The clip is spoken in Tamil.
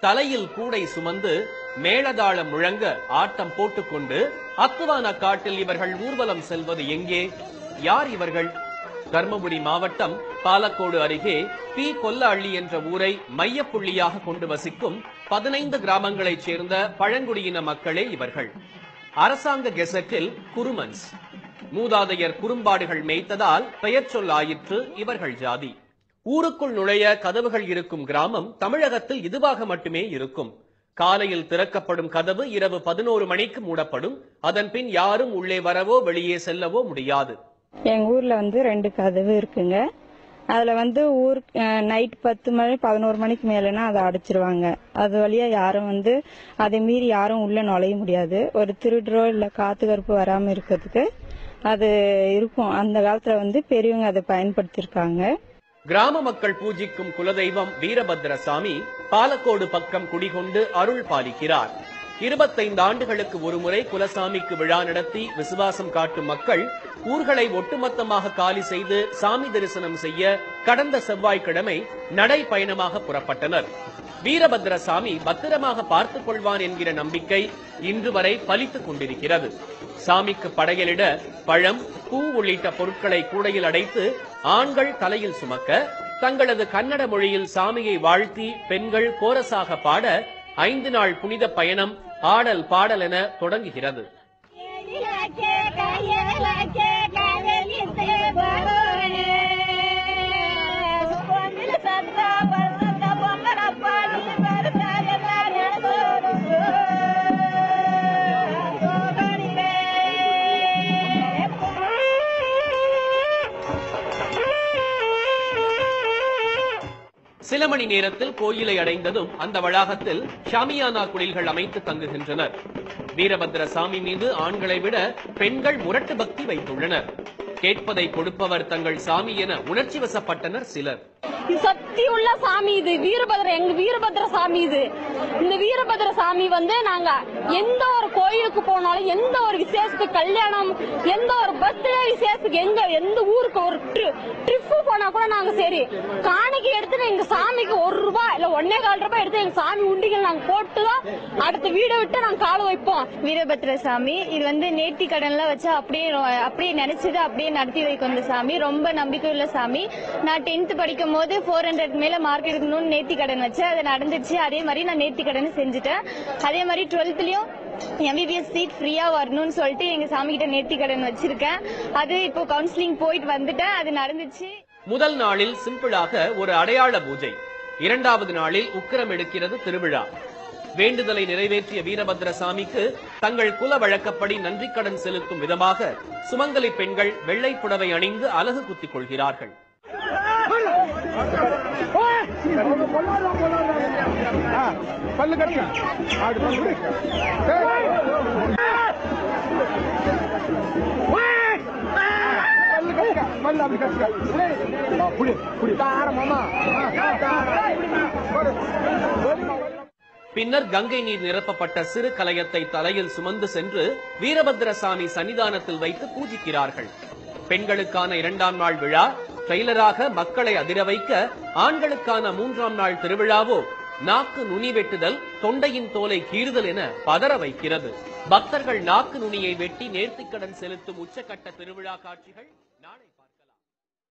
தலையில் கூடை சுமந்து மேளதாளம் முழங்க ஆட்டம் போட்டுக்கொண்டு அத்துவான காட்டில் இவர்கள் ஊர்வலம் செல்வது எங்கே யார் இவர்கள் தர்மபுரி மாவட்டம் பாலக்கோடு அருகே பி கொல்லஅள்ளி என்ற ஊரை மையப்புள்ளியாக கொண்டு வசிக்கும் பதினைந்து கிராமங்களைச் சேர்ந்த பழங்குடியின மக்களே இவர்கள் அரசாங்க கெசட்டில் குருமன்ஸ் மூதாதையர் குறும்பாடுகள் மேய்த்ததால் பெயர் சொல்லாயிற்று இவர்கள் ஜாதி ஊருக்குள் நுழைய கதவுகள் இருக்கும் கிராமம் தமிழகத்தில் இதுவாக மட்டுமே இருக்கும் காலையில் திறக்கப்படும் கதவு இரவு பதினோரு மணிக்கு மூடப்படும் அதன் பின் யாரும் உள்ளே வரவோ வெளியே செல்லவோ முடியாது எங்க ஊர்ல வந்து ரெண்டு கதவு இருக்குங்க அதுல வந்து ஊர் நைட் பத்து மணி பதினோரு மணிக்கு மேலனா அதை அடைச்சிருவாங்க அது வழியா யாரும் வந்து அதை மீறி யாரும் உள்ள நுழைய முடியாது ஒரு திருடரோ இல்ல காத்து கருப்பு வராம இருக்கிறதுக்கு அது இருக்கும் அந்த காலத்துல வந்து பெரியவங்க அதை பயன்படுத்தியிருக்காங்க கிராம மக்கள் பூஜிக்கும் குலதெய்வம் வீரபத்ரசாமி பாலக்கோடு பக்கம் குடிகொண்டு அருள் பாலிக்கிறார் இருபத்தைந்து ஆண்டுகளுக்கு ஒருமுறை குலசாமிக்கு விழா நடத்தி விசுவாசம் காட்டும் மக்கள் ஊர்களை ஒட்டுமொத்தமாக காலி செய்து சாமி தரிசனம் செய்ய கடந்த செவ்வாய்க்கிழமை நடை பயணமாக புறப்பட்டனர் வீரபத்ரசாமி பத்திரமாக பார்த்துக் கொள்வான் என்கிற நம்பிக்கை இன்று வரை பலித்துக் கொண்டிருக்கிறது சாமிக்கு படையலிட பழம் பூ உள்ளிட்ட பொருட்களை கூடையில் அடைத்து ஆண்கள் தலையில் சுமக்க தங்களது கன்னட மொழியில் சாமியை வாழ்த்தி பெண்கள் கோரசாக பாட ஐந்து நாள் புனித பயணம் ஆடல் பாடல் என தொடங்குகிறது சில மணி நேரத்தில் கோயிலை அடைந்ததும் அந்த வளாகத்தில் ஷாமியானா குடில்கள் அமைத்து தங்குகின்றனர் வீரபத்ர சாமி மீது ஆண்களை விட பெண்கள் முரட்டு பக்தி வைத்துள்ளனர் கேட்பதை கொடுப்பவர் தங்கள் சாமி என உணர்ச்சி வசப்பட்டனர் சிலர் இது சக்தி உள்ள சாமி இது வீரபத்ர எங்க வீரபத்ர சாமி இது இந்த வீரபத்ர சாமி வந்து நாங்க எந்த ஒரு கோயிலுக்கு போனாலும் எந்த ஒரு விசேஷத்துக்கு கல்யாணம் எந்த ஒரு பர்த்டே விசேஷத்துக்கு எங்க எந்த ஊருக்கு ஒரு ட்ரிப் போனா கூட நாங்க சரி காணிக்கை எடுத்து எங்க சாமிக்கு ஒரு ரூபாய் இல்ல ஒன்னே கால் ரூபாய் எடுத்து எங்க சாமி உண்டிகள் நாங்க போட்டுதான் அடுத்த வீடை விட்டு நாங்க கால வைப்போம் வீரபத்ர சாமி இது வந்து நேர்த்தி கடன்ல வச்சு அப்படியே ரொ- அப்படியே நினைச்சது அப்படியே நடத்தி வைக்கும் இந்த சாமி ரொம்ப நம்பிக்கை உள்ள சாமி நான் டென்த் படிக்கும் போது ஃபோர் ஹண்ட்ரட் மேல மார்க் எடுக்கணும்னு நேர்த்தி கடன் வச்சேன் அது நடந்துச்சு அதே மாதிரி நான் நேர்த்தி கடன் செஞ்சுட்டேன் அதே மாதிரி டுவெல்த்லயும் எம்பிபிஎஸ் சீட் ஃப்ரீயா வரணும்னு சொல்லிட்டு எங்க சாமி கிட்ட நேர்த்தி கடன் வச்சிருக்கேன் அது இப்போ கவுன்சிலிங் போயிட்டு வந்துட்டேன் அது நடந்துச்சு முதல் நாளில் சிம்பிளாக ஒரு அடையாள பூஜை இரண்டாவது நாளில் உக்கிரம் எடுக்கிறது திருவிழா வேண்டுதலை நிறைவேற்றிய வீரபத்ர சாமிக்கு தங்கள் குல வழக்கப்படி நன்றி கடன் செலுத்தும் விதமாக சுமங்கலி பெண்கள் வெள்ளை புடவை அணிந்து அலகு குத்திக் கொள்கிறார்கள் பல்லு கட்டு ஆடு பல்லு பல்லு கட்டுக்க பல்லு அப்படி கட்டுக்க ஆ, புடி புடி தார மாமா பின்னர் கங்கை நீர் நிரப்பப்பட்ட சிறு கலயத்தை தலையில் சுமந்து சென்று வீரபத்ர சாமி சன்னிதானத்தில் வைத்து பூஜிக்கிறார்கள் பெண்களுக்கான இரண்டாம் நாள் விழா ட்ரெய்லராக மக்களை அதிர வைக்க ஆண்களுக்கான மூன்றாம் நாள் திருவிழாவோ நாக்கு நுனி வெட்டுதல் தொண்டையின் தோலை கீறுதல் என பதற வைக்கிறது பக்தர்கள் நாக்கு நுனியை வெட்டி நேர்த்திக்கடன் செலுத்தும் உச்சக்கட்ட திருவிழா காட்சிகள் நாளை பார்க்கலாம்.